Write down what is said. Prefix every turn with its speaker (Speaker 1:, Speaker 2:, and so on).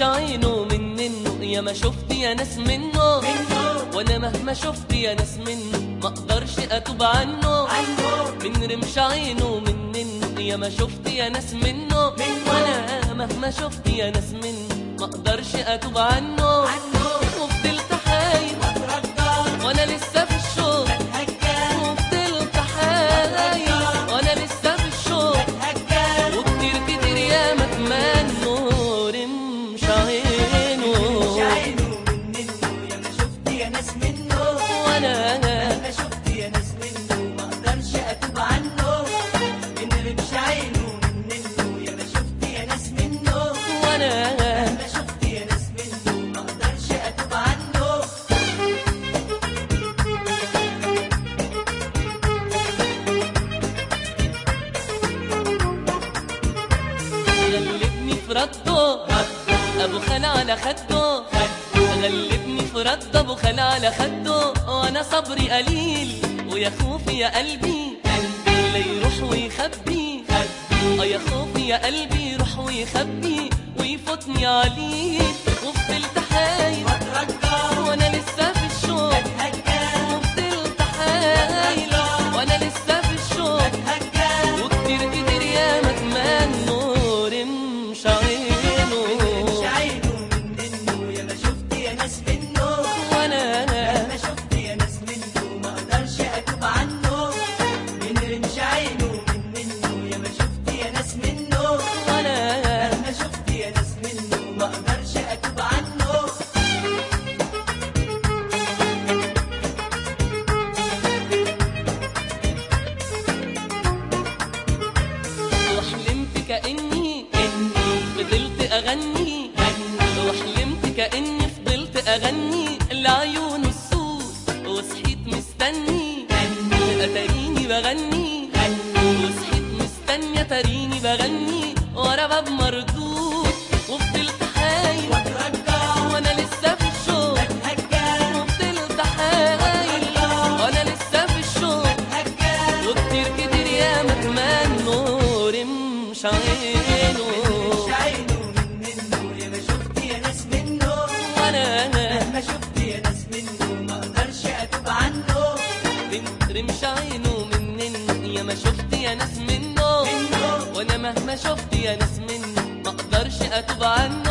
Speaker 1: عينه مننه يا ما شفت يا ناس منه وانا مهما شفت يا ناس منه ما اقدرش اتوب عنه من رمش عينه مننه يا ما شفت يا ناس منه وانا مهما شفت يا ناس منه ما اقدرش اتوب عنه وفضلت حايل وانا لسه في الشوق وفضلت حايل وانا لسه في الشوق وكتير كتير يا ما اتمنوا رمش عينه وانا وانا غلبني في رده ابو خال على خده غلبني في رده ابو خال على خده وانا صبري قليل ويا خوفي يا قلبي لا يروح ويخبي اه يا خوفي يا قلبي يروح ويخبي ويفوتني عليه وفضلت حايل وانا لسه في الشوق وفضلت حايل وانا لسه في الشوق وكتير كتير يا ما اتمنوا رمش عينه وانا انا وانا انا
Speaker 2: ما اقدرش اتوب عنه
Speaker 1: وحلمت كأني إني فضلت أغني وحلمت كأني فضلت أغني لعيون السود وصحيت مستني أتاريني بغني وصحيت مستني أتاريني بغني ورا باب مردود وفضلت حايل وأنا لسه في الشوق وفضلت حايل وأنا لسه في الشوق وكتير كتير يا ما اتمنوا رمش عينه وانا انا رم- رمش عينه منن يا ما شفت يا ناس منه وانا مهما شفت يا ناس منه ما اقدرش اتوب عنه